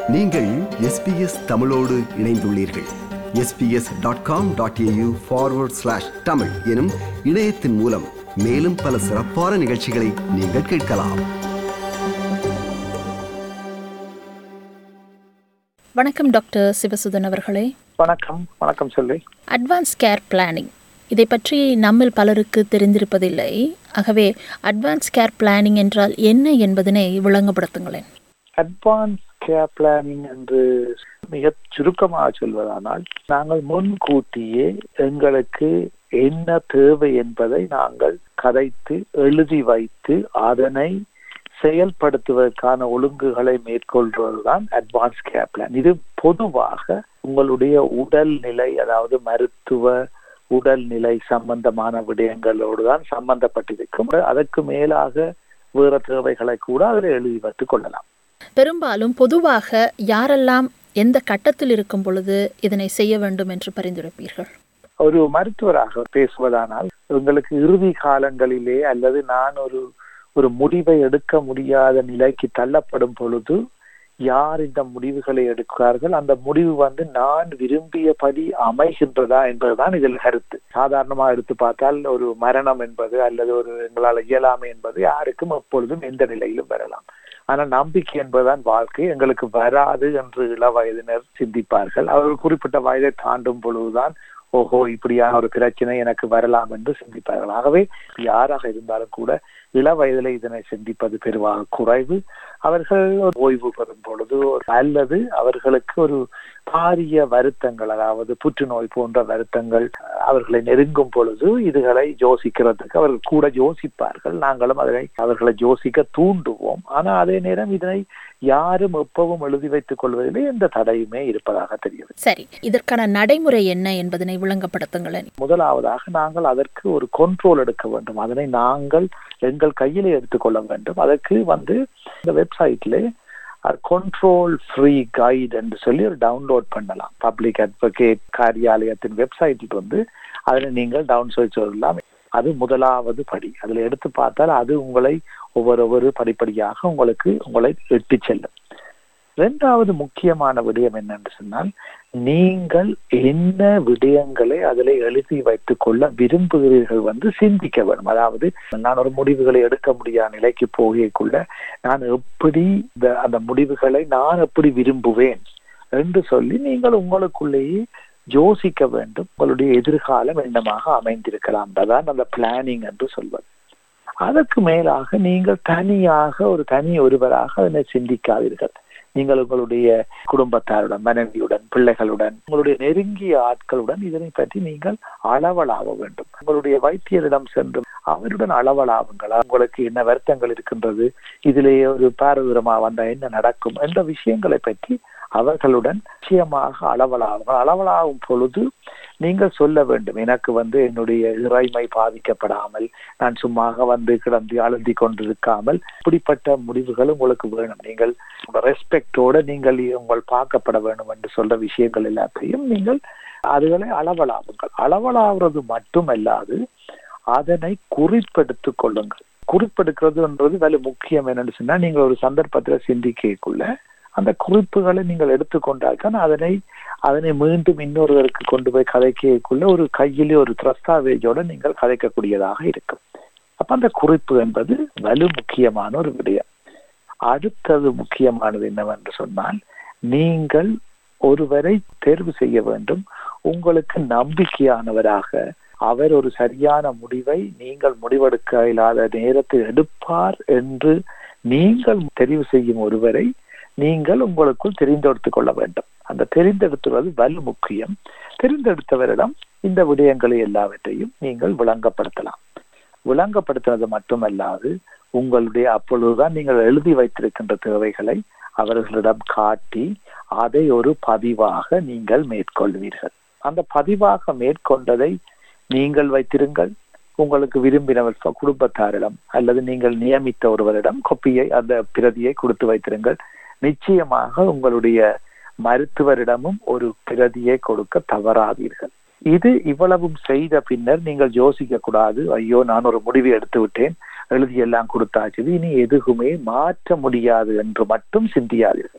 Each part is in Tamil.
நீங்கள் எஸ்பிஎஸ் தமிழோடு இணைந்துள்ளீர்கள் SBS dot com dot AU forward slash Tamil எனும் இணையத்தின் மூலம் மேலும் பல சிறப்பான நிகழ்ச்சிகளை நீங்கள் கேட்கலாம் வணக்கம் டாக்டர் சிவசுதன் அவர்களே வணக்கம் வணக்கம் சொல்லி அட்வான்ஸ் கேர் பிளானிங் இதை பற்றி நம்மில் பலருக்கு தெரிந்திருப்பதில்லை ஆகவே அட்வான்ஸ் கேர் பிளானிங் என்றால் என்ன என்பதனை விளங்கப்படுத்துங்களேன் அட்வான்ஸ் கேர் பிளானிங் என்று மிக சுருக்கமாக சொல்வதானால் நாங்கள் முன்கூட்டியே எங்களுக்கு என்ன தேவை என்பதை நாங்கள் கதைத்து எழுதி வைத்து அதனை செயல்படுத்துவதற்கான ஒழுங்குகளை மேற்கொள்வதுதான் அட்வான்ஸ் கேர் பிளான் இது பொதுவாக உங்களுடைய உடல்நிலை அதாவது மருத்துவ உடல்நிலை சம்பந்தமான விடயங்களோடு தான் சம்பந்தப்பட்டிருக்கும் அதற்கு மேலாக வேற தேவைகளை கூட அதில் எழுதி வைத்துக் கொள்ளலாம் பெரும்பாலும் பொதுவாக யாரெல்லாம் எந்த கட்டத்தில் இருக்கும் பொழுது இதனை செய்ய வேண்டும் என்று பரிந்துரைப்பீர்கள் ஒரு மருத்துவராக பேசுவதானால் உங்களுக்கு இறுதி காலங்களிலே அல்லது நான் ஒரு ஒரு முடிவை எடுக்க முடியாத நிலைக்கு தள்ளப்படும் பொழுது யார் இந்த முடிவுகளை எடுக்கிறார்கள் அந்த முடிவு வந்து நான் விரும்பியபடி அமைகின்றதா என்பதுதான் இதில் கருத்து சாதாரணமாக எடுத்து பார்த்தால் ஒரு மரணம் என்பது அல்லது ஒரு எங்களால் இயலாமை என்பது யாருக்கும் எப்பொழுதும் எந்த நிலையிலும் வரலாம் ஆனால் நம்பிக்கை என்பதுதான் வாழ்க்கை எங்களுக்கு வராது என்று இள வயதினர் சிந்திப்பார்கள் அவர்கள் குறிப்பிட்ட வயதை தாண்டும் பொழுதுதான் ஓஹோ இப்படியான ஒரு பிரச்சனை எனக்கு வரலாம் என்று சிந்திப்பார்கள் ஆகவே யாராக இருந்தாலும் கூட இள வயதில் இதனை சிந்திப்பது பெருவாக குறைவு அவர்கள் ஓய்வு பெறும் பொழுது அல்லது அவர்களுக்கு ஒரு பாரிய வருத்தங்கள் அதாவது புற்றுநோய் போன்ற வருத்தங்கள் அவர்களை நெருங்கும் பொழுது இதுகளை யோசிக்கிறதுக்கு அவர்கள் கூட யோசிப்பார்கள் நாங்களும் அதனை அவர்களை யோசிக்க தூண்டுவோம் ஆனால் அதே நேரம் இதனை யாரும் எப்பவும் எழுதி வைத்துக் கொள்வதிலே எந்த தடையுமே இருப்பதாக தெரிகிறது சரி இதற்கான நடைமுறை என்ன என்பதனை விளங்கப்படுத்துங்களேன் முதலாவதாக நாங்கள் அதற்கு ஒரு கண்ட்ரோல் எடுக்க வேண்டும் அதனை நாங்கள் எங்கள் கையிலே எடுத்துக்கொள்ள வேண்டும் அதற்கு வந்து இந்த வெப்சைட்ல கண்ட்ரோல் ஃப்ரீ கைட் என்று சொல்லி ஒரு டவுன்லோட் பண்ணலாம் பப்ளிக் அட்வொகேட் காரியாலயத்தின் வெப்சைட்டில் வந்து அதில் நீங்கள் டவுன் சொல்லலாம் அது முதலாவது படி அதில் எடுத்து பார்த்தால் அது உங்களை ஒவ்வொரு ஒவ்வொரு படிப்படியாக உங்களுக்கு உங்களை எட்டு செல்லும் இரண்டாவது முக்கியமான விடயம் என்னென்று சொன்னால் நீங்கள் என்ன விடயங்களை அதில் எழுதி வைத்துக் கொள்ள விரும்புகிறீர்கள் வந்து சிந்திக்க வேண்டும் அதாவது நான் ஒரு முடிவுகளை எடுக்க முடியாத நிலைக்கு போகக்குள்ள நான் எப்படி அந்த முடிவுகளை நான் எப்படி விரும்புவேன் என்று சொல்லி நீங்கள் உங்களுக்குள்ளேயே யோசிக்க வேண்டும் உங்களுடைய எதிர்காலம் என்னமாக அமைந்திருக்கலாம் அதான் அந்த பிளானிங் என்று சொல்வது அதற்கு மேலாக நீங்கள் தனியாக ஒரு தனி ஒருவராக அதனை சிந்திக்காதீர்கள் நீங்கள் உங்களுடைய குடும்பத்தாருடன் மனைவியுடன் பிள்ளைகளுடன் உங்களுடைய நெருங்கிய ஆட்களுடன் இதனை பற்றி நீங்கள் அளவலாக வேண்டும் உங்களுடைய வைத்தியரிடம் சென்று அவருடன் அளவலாவுங்கள் உங்களுக்கு என்ன வருத்தங்கள் இருக்கின்றது இதிலேயே ஒரு பாரதூரமா வந்தா என்ன நடக்கும் என்ற விஷயங்களை பற்றி அவர்களுடன் நிச்சயமாக அளவலாகுங்கள் அளவலாகும் பொழுது நீங்கள் சொல்ல வேண்டும் எனக்கு வந்து என்னுடைய இறைமை பாதிக்கப்படாமல் நான் சும்மாக வந்து கிடந்து அழுந்தி கொண்டிருக்காமல் இப்படிப்பட்ட முடிவுகள் உங்களுக்கு வேணும் நீங்கள் ரெஸ்பெக்டோட நீங்கள் உங்கள் பார்க்கப்பட வேண்டும் என்று சொல்ற விஷயங்கள் எல்லாத்தையும் நீங்கள் அதுகளை அளவலாவுங்கள் அளவலாகிறது மட்டுமல்லாது அதனை குறிப்பெடுத்துக் கொள்ளுங்கள் குறிப்பெடுக்கிறதுன்றது வேலை முக்கியம் என்னன்னு சொன்னா நீங்கள் ஒரு சந்தர்ப்பத்தில் சிந்திக்கக்குள்ள அந்த குறிப்புகளை நீங்கள் எடுத்துக்கொண்டால் தான் அதனை அதனை மீண்டும் இன்னொருவருக்கு கொண்டு போய் கதைக்கக்குள்ள ஒரு கையிலே ஒரு திரஸ்தாவேஜோட நீங்கள் கதைக்கக்கூடியதாக இருக்கும் அப்ப அந்த குறிப்பு என்பது வலு முக்கியமான ஒரு விடயம் அடுத்தது முக்கியமானது என்னவென்று சொன்னால் நீங்கள் ஒருவரை தேர்வு செய்ய வேண்டும் உங்களுக்கு நம்பிக்கையானவராக அவர் ஒரு சரியான முடிவை நீங்கள் முடிவெடுக்க இல்லாத நேரத்தில் எடுப்பார் என்று நீங்கள் தெரிவு செய்யும் ஒருவரை நீங்கள் உங்களுக்குள் தெரிந்தெடுத்துக் கொள்ள வேண்டும் அந்த தெரிந்தெடுத்துவது வலு முக்கியம் தெரிந்தெடுத்தவரிடம் இந்த விடயங்களை எல்லாவற்றையும் நீங்கள் விளங்கப்படுத்தலாம் விளங்கப்படுத்துவது மட்டுமல்லாது உங்களுடைய அப்பொழுதுதான் நீங்கள் எழுதி வைத்திருக்கின்ற தேவைகளை அவர்களிடம் காட்டி அதை ஒரு பதிவாக நீங்கள் மேற்கொள்வீர்கள் அந்த பதிவாக மேற்கொண்டதை நீங்கள் வைத்திருங்கள் உங்களுக்கு விரும்பினவர் குடும்பத்தாரிடம் அல்லது நீங்கள் நியமித்த ஒருவரிடம் கொப்பியை அந்த பிரதியை கொடுத்து வைத்திருங்கள் நிச்சயமாக உங்களுடைய மருத்துவரிடமும் ஒரு பிரதியை கொடுக்க தவறாதீர்கள் இது இவ்வளவும் செய்த பின்னர் நீங்கள் யோசிக்க கூடாது ஐயோ நான் ஒரு முடிவை எடுத்து விட்டேன் எழுதி எல்லாம் கொடுத்தாச்சு இனி எதுவுமே மாற்ற முடியாது என்று மட்டும் சிந்தியாதீர்கள்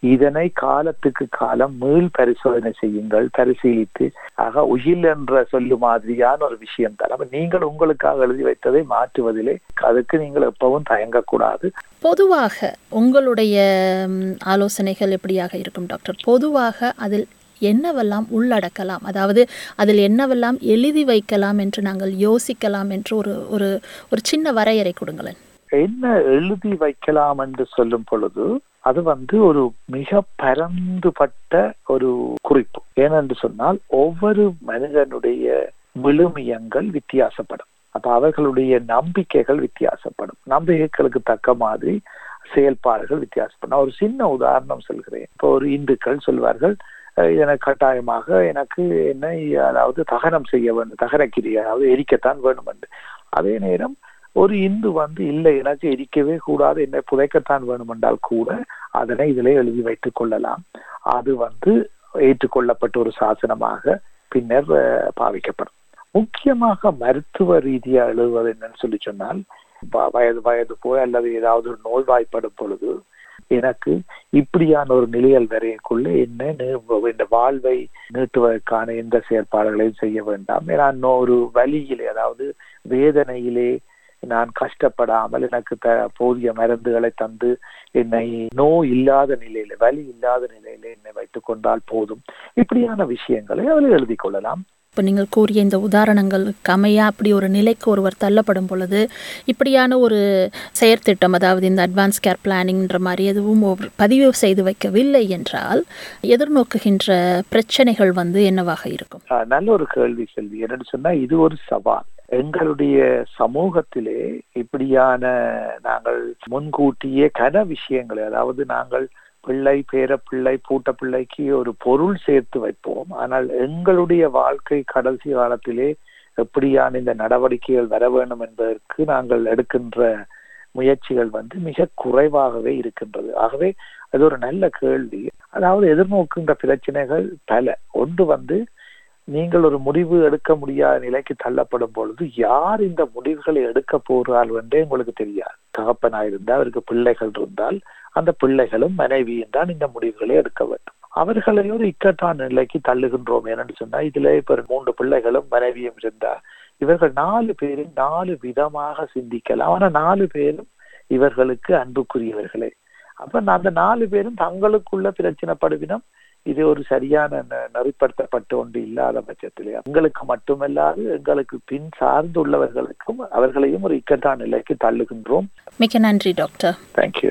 இதனை காலத்துக்கு காலம் மீள் பரிசோதனை செய்யுங்கள் பரிசீலித்து ஆக உயில் என்ற சொல்லு மாதிரியான ஒரு விஷயம் தான் அப்ப நீங்கள் உங்களுக்காக எழுதி வைத்ததை மாற்றுவதிலே அதுக்கு நீங்கள் எப்பவும் தயங்கக்கூடாது பொதுவாக உங்களுடைய ம், ஆலோசனைகள் எப்படியாக இருக்கும் டாக்டர் பொதுவாக அதில் என்னவெல்லாம் உள்ளடக்கலாம் அதாவது அதில் என்னவெல்லாம் எழுதி வைக்கலாம் என்று நாங்கள் யோசிக்கலாம் என்று ஒரு ஒரு ஒரு சின்ன வரையறை கொடுங்களேன் என்ன எழுதி வைக்கலாம் என்று சொல்லும் பொழுது அது வந்து ஒரு மிக பரந்துபட்ட ஒரு குறிப்பு ஏனென்று சொன்னால் ஒவ்வொரு மனிதனுடைய விழுமியங்கள் வித்தியாசப்படும் அப்ப அவர்களுடைய நம்பிக்கைகள் வித்தியாசப்படும் நம்பிக்கைகளுக்கு தக்க மாதிரி செயல்பாடுகள் வித்தியாசப்படும் நான் ஒரு சின்ன உதாரணம் சொல்கிறேன் இப்போ ஒரு இந்துக்கள் சொல்வார்கள் அஹ் எனக்கு கட்டாயமாக எனக்கு என்னை அதாவது தகனம் செய்ய வேண்டும் தகனக்கிரியை அதாவது எரிக்கத்தான் வேணும் என்று அதே நேரம் ஒரு இந்து வந்து இல்லை எனக்கு எரிக்கவே கூடாது என்னை புதைக்கத்தான் வேணும் என்றால் கூட அதனை இதிலே எழுதி வைத்துக் கொள்ளலாம் அது வந்து ஏற்றுக்கொள்ளப்பட்ட ஒரு சாசனமாக பின்னர் அஹ், பாவிக்கப்படும் முக்கியமாக மருத்துவ ரீதியா எழுதுவது என்னன்னு சொல்லி சொன்னால் வ- வயது வயது போய் அல்லது ஏதாவது ஒரு நோய்வாய்ப்படும் பொழுது எனக்கு இப்படியான ஒரு நிலையல் வரையக்குள்ள என்ன நீ- இந்த வாழ்வை நீட்டுவதற்கான எந்த செயற்பாடுகளையும் செய்ய வேண்டாம் நான் ஒரு வழியிலே அதாவது வேதனையிலே நான் கஷ்டப்படாமல் எனக்கு த போதிய மருந்துகளை தந்து என்னை நோய் இல்லாத நிலையில வலி இல்லாத நிலையில என்னை வைத்துக் கொண்டால் போதும் இப்படியான விஷயங்களை அதில் எழுதி கொள்ளலாம் இப்போ நீங்கள் கூறிய இந்த உதாரணங்களுக்கு அமையா அப்படி ஒரு நிலைக்கு ஒருவர் தள்ளப்படும் பொழுது இப்படியான ஒரு செயற்திட்டம் அதாவது இந்த அட்வான்ஸ் கேர் பிளானிங்ன்ற மாதிரி எதுவும் ஒரு பதிவு செய்து வைக்கவில்லை என்றால் எதிர்நோக்குகின்ற பிரச்சனைகள் வந்து என்னவாக இருக்கும் ஆஹ் நல்ல ஒரு கேள்வி செல்வி என்னன்னு சொன்னா இது ஒரு சவால் எங்களுடைய சமூகத்திலே இப்படியான நாங்கள் முன்கூட்டியே கன விஷயங்களை அதாவது நாங்கள் பிள்ளை பேர பிள்ளை பூட்ட பிள்ளைக்கு ஒரு பொருள் சேர்த்து வைப்போம் ஆனால் எங்களுடைய வாழ்க்கை கடைசி காலத்திலே எப்படியான இந்த நடவடிக்கைகள் வர வேண்டும் என்பதற்கு நாங்கள் எடுக்கின்ற முயற்சிகள் வந்து மிக குறைவாகவே இருக்கின்றது ஆகவே அது ஒரு நல்ல கேள்வி அதாவது எதிர்நோக்குகின்ற பிரச்சனைகள் பல ஒன்று வந்து நீங்கள் ஒரு முடிவு எடுக்க முடியாத நிலைக்கு தள்ளப்படும் பொழுது யார் இந்த முடிவுகளை எடுக்க போறாள் என்றே உங்களுக்கு தெரியாது தகப்பனா இருந்தால் அவருக்கு பிள்ளைகள் இருந்தால் அந்த பிள்ளைகளும் மனைவியும் தான் இந்த முடிவுகளை எடுக்க வேண்டும் அவர்களை ஒரு இக்கட்டான நிலைக்கு தள்ளுகின்றோம் என்னன்னு சொன்னா இதுல இப்ப மூன்று பிள்ளைகளும் மனைவியும் இருந்தா இவர்கள் நாலு பேரும் நாலு விதமாக சிந்திக்கலாம் ஆனா நாலு பேரும் இவர்களுக்கு அன்புக்குரியவர்களே அப்ப அந்த நாலு பேரும் தங்களுக்குள்ள பிரச்சனைப்படுவினம் இது ஒரு சரியான ந- நெறிப்படுத்தப்பட்ட ஒன்று இல்லாத பட்சத்திலே எங்களுக்கு மட்டுமல்லாது எங்களுக்கு பின் சார்ந்துள்ளவர்களுக்கும் அவர்களையும் ஒரு இக்கட்டான நிலைக்கு தள்ளுகின்றோம் மிக்க நன்றி டாக்டர் தேங்க்யூ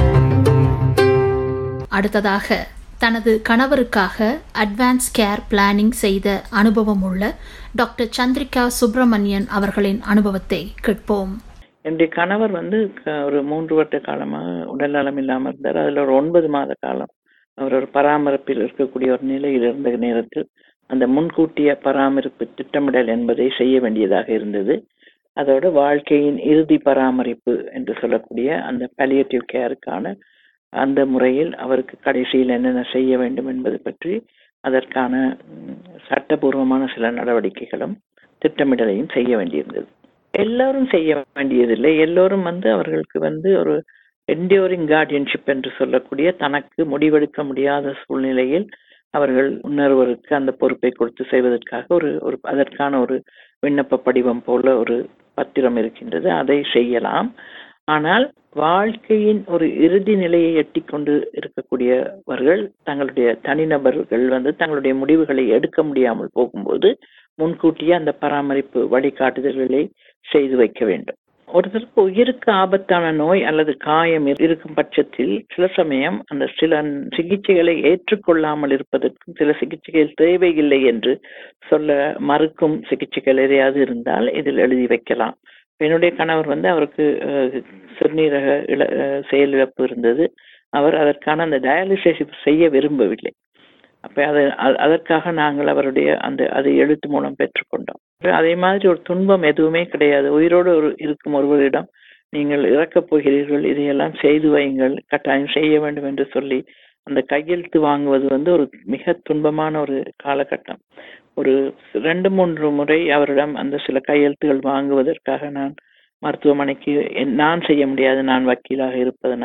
அடுத்ததாக தனது கணவருக்காக அட்வான்ஸ் கேர் பிளானிங் செய்த அனுபவம் உள்ள டாக்டர் சந்திரிகா சுப்பிரமணியன் அவர்களின் அனுபவத்தை கேட்போம் என்னுடைய கணவர் வந்து க- ஒரு மூன்று வருட காலமாக உடல் நலம் இல்லாமல் இருந்தார் அதில் ஒரு ஒன்பது மாத காலம் அவர் ஒரு பராமரிப்பில் இருக்கக்கூடிய ஒரு நிலையில் இருந்த நேரத்தில் அந்த முன்கூட்டிய பராமரிப்பு திட்டமிடல் என்பதை செய்ய வேண்டியதாக இருந்தது அதோட வாழ்க்கையின் இறுதி பராமரிப்பு என்று சொல்லக்கூடிய அந்த பலியேட்டிவ் கேருக்கான அந்த முறையில் அவருக்கு கடைசியில் என்னென்ன செய்ய வேண்டும் என்பது பற்றி அதற்கான ம், சட்டபூர்வமான சில நடவடிக்கைகளும் திட்டமிடலையும் செய்ய வேண்டியிருந்தது எல்லாரும் செய்ய வேண்டியதில்லை எல்லோரும் வந்து அவர்களுக்கு வந்து ஒரு என்டியூரிங் கார்டியன்ஷிப் என்று சொல்லக்கூடிய தனக்கு முடிவெடுக்க முடியாத சூழ்நிலையில் அவர்கள் இன்னொருவருக்கு அந்த பொறுப்பை கொடுத்து செய்வதற்காக ஒரு ஒரு அதற்கான ஒரு விண்ணப்ப படிவம் போல ஒரு பத்திரம் இருக்கின்றது அதை செய்யலாம் ஆனால் வாழ்க்கையின் ஒரு இறுதி நிலையை எட்டி கொண்டு இருக்கக்கூடியவர்கள் தங்களுடைய தனிநபர்கள் வந்து தங்களுடைய முடிவுகளை எடுக்க முடியாமல் போகும்போது முன்கூட்டியே அந்த பராமரிப்பு வழிகாட்டுதல்களை செய்து வைக்க வேண்டும் ஒருத்தருக்கு உயிருக்கு ஆபத்தான நோய் அல்லது காயம் இரு- இருக்கும் பட்சத்தில் சில சமயம் அந்த சில சிகிச்சைகளை ஏற்றுக்கொள்ளாமல் இருப்பதற்கும் சில சிகிச்சைகள் தேவையில்லை என்று சொல்ல மறுக்கும் சிகிச்சைகள் எதையாவது இருந்தால் இதில் எழுதி வைக்கலாம் என்னுடைய கணவர் வந்து அவருக்கு அஹ், சிறுநீரக இழ அஹ், செயலிழப்பு இருந்தது அவர் அதற்கான அந்த டயாலிசிஸ் செய்ய விரும்பவில்லை அப்ப அது அ- அதற்காக நாங்கள் அவருடைய அந்த அதை எழுத்து மூலம் பெற்றுக்கொண்டோம் அதே மாதிரி ஒரு துன்பம் எதுவுமே கிடையாது உயிரோடு ஒரு இருக்கும் ஒருவரிடம் நீங்கள் இறக்கப் போகிறீர்கள் இதையெல்லாம் செய்து வையுங்கள் கட்டாயம் செய்ய வேண்டும் என்று சொல்லி அந்த கையெழுத்து வாங்குவது வந்து ஒரு மிக துன்பமான ஒரு காலகட்டம் ஒரு ரெண்டு மூன்று முறை அவரிடம் அந்த சில கையெழுத்துகள் வாங்குவதற்காக நான் மருத்துவமனைக்கு என்- நான் செய்ய முடியாது நான் வக்கீலாக இருப்பதனால்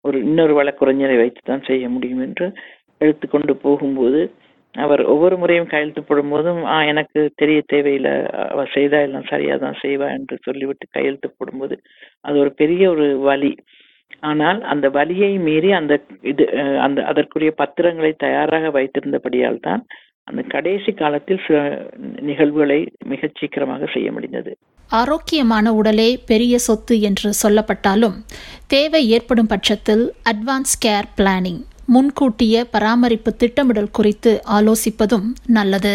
ஒரு இன்னொரு வழக்குரைஞரை வைத்து தான் செய்ய முடியும் என்று எடுத்துக்கொண்டு போகும்போது அவர் ஒவ்வொரு முறையும் கையெழுத்து போடும்போதும் ஆ எனக்கு தெரிய தேவையில்லை அவ செய்தா எல்லாம் சரியா தான் செய்வா என்று சொல்லிவிட்டு கையெழுத்து போடும்போது அது ஒரு பெரிய ஒரு வலி ஆனால் அந்த வலியை மீறி அந்த இது அஹ், அந்த அதற்குரிய பத்திரங்களை தயாராக வைத்திருந்தபடியால் தான் அந்த கடைசி காலத்தில் சில நிகழ்வுகளை மிகச் சீக்கிரமாக செய்ய முடிந்தது ஆரோக்கியமான உடலே பெரிய சொத்து என்று சொல்லப்பட்டாலும் தேவை ஏற்படும் பட்சத்தில் அட்வான்ஸ் கேர் பிளானிங் முன்கூட்டிய பராமரிப்பு திட்டமிடல் குறித்து ஆலோசிப்பதும் நல்லது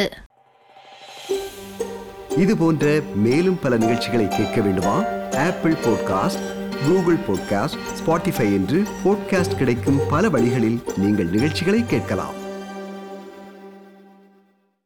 இது போன்ற மேலும் பல நிகழ்ச்சிகளை கேட்க வேண்டுமா Apple podcast Google podcast Spotify என்று பாட்காஸ்ட் கிடைக்கும் பல வழிகளில் நீங்கள் நிகழ்ச்சிகளை கேட்கலாம்